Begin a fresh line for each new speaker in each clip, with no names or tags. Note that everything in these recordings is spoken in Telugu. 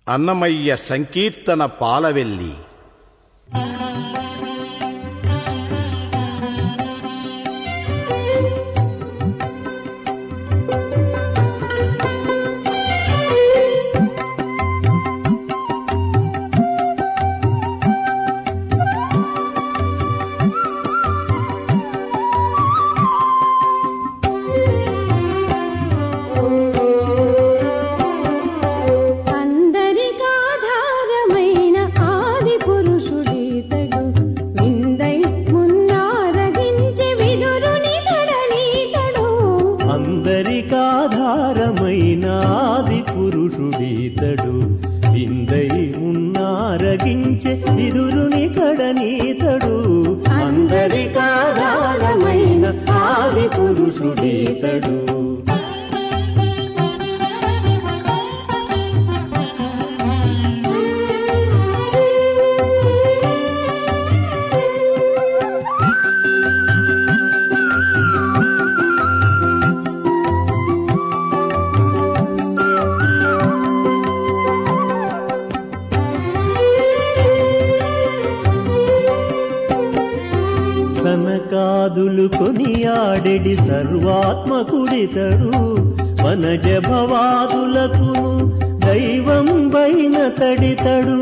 అన్నమయ్య సంకీర్తన పాలవెల్లి
అందరికాధారమైన ఆది పురుషుడీతడు విందై మున్నారగించి విదురుని తడనీతడు
అందరికాధారమైన ఆది పురుషుడీతడు విందై ఉన్నారగించే విదురుని కడనీతడు అందరికాధారమైన ఆది పురుషుడీతడు సనకాదులు కొనియాడెడి సర్వాత్మకుడితడు వనజ భవాదులకును దైవం పైన తడితడు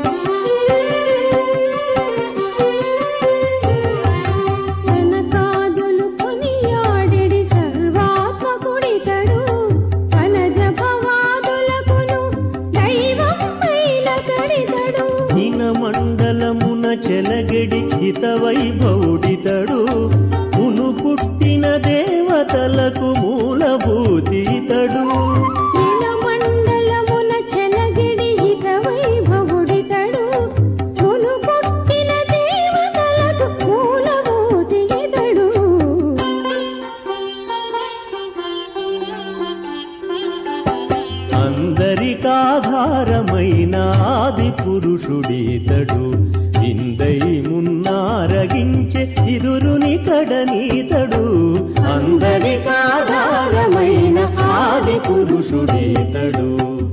సనకాదులు కొనియాడెడి సర్వాత్మకుడితడు వనజ భవాదులకును దైవం మైల తడితడు
ఇన మండలమున చెలగెడి హిత వైభవుడితడు మును పుట్టిన దేవతలకు మూలభూతితడు
ఇన మండలమున చెలగిడి హిత వైభవుడితడు మును పుట్టిన దేవతలకు మూలభూతి ఇతడు
అందరికాధారమైన ఆది పురుషుడీతడు ఇందై మున్నారగించే ఇదురుని కడనీతడు అందరికాధారమైన ఆది పురుషుడీతడు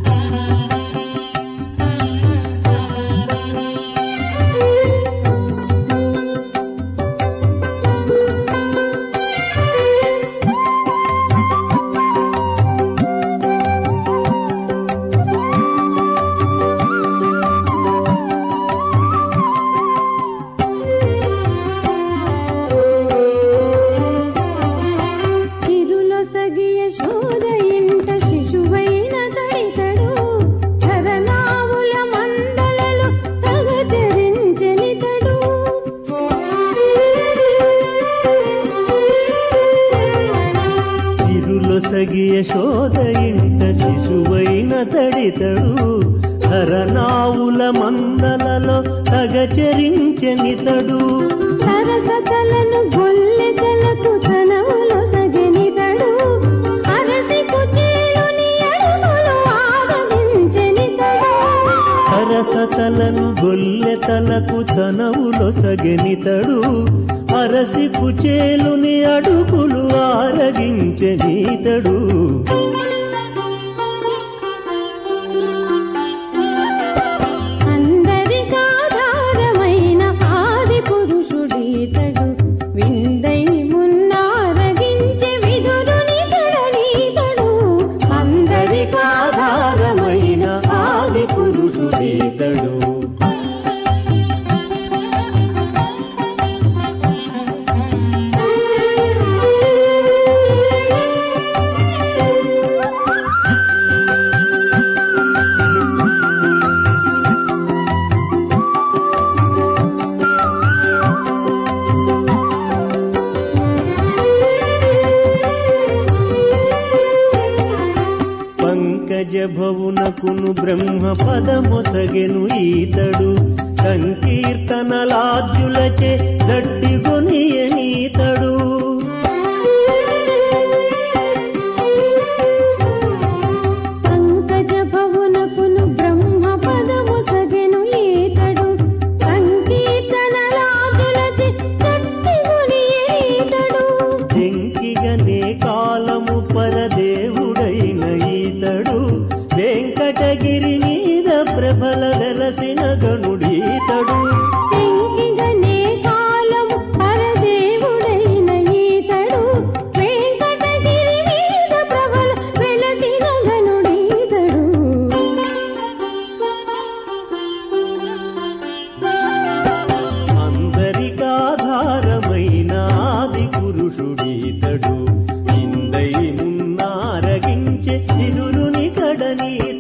సిరులో సగియ శోధ ఇంట శిశువైన తడితడు ధరనావుల మండలలో తగచరించనితడు
సిరులు సగియ శోధ ఇంట శిశువైన తడితడు హరనావుల మందలలో తగచరించనితడు
సరసతలను గొల్లెతలకు చనవులో సగనితడు అరసి కుచేలుని అడుగులు ఆదరించనితడు
సరసతలను గొల్లెతలకు చనవులో సగనితడు అరసి కుచేలుని అడుగులు ఆరగించనీతడు
అందరికాధారమైన ఆది పురుషుడీతడు విందై మున్నారగించే విదురుని తడనీతడు
అందరికాధారమైన ఆది పురుషుడీతడు పంకజ భవునకును బ్రహ్మ పదమొసగెను ఈతడు సంకీర్తనలాద్యులచే గట్టిగొనియనీతడు
పంకజ భవునకును బ్రహ్మ పదము సగెను ఈతడు సంకీర్తనలాదులచే చట్టిగుని ఈతడు
ఎంకిగనే కాలము పరదేవుడైన ఈతడు వెంకటగిరి మీద ప్రభల వెలసిన గనుడీతడు
వెంకిగనే కాలము పరదేవుడైన ఈతడు వెంకటగిరి మీద ప్రబల వెలసిన గనుడీతడు
అందరికాధారమైన ఆది పురుషుడీతడు ఇందై మున్నారగించే ఇదురుని కడని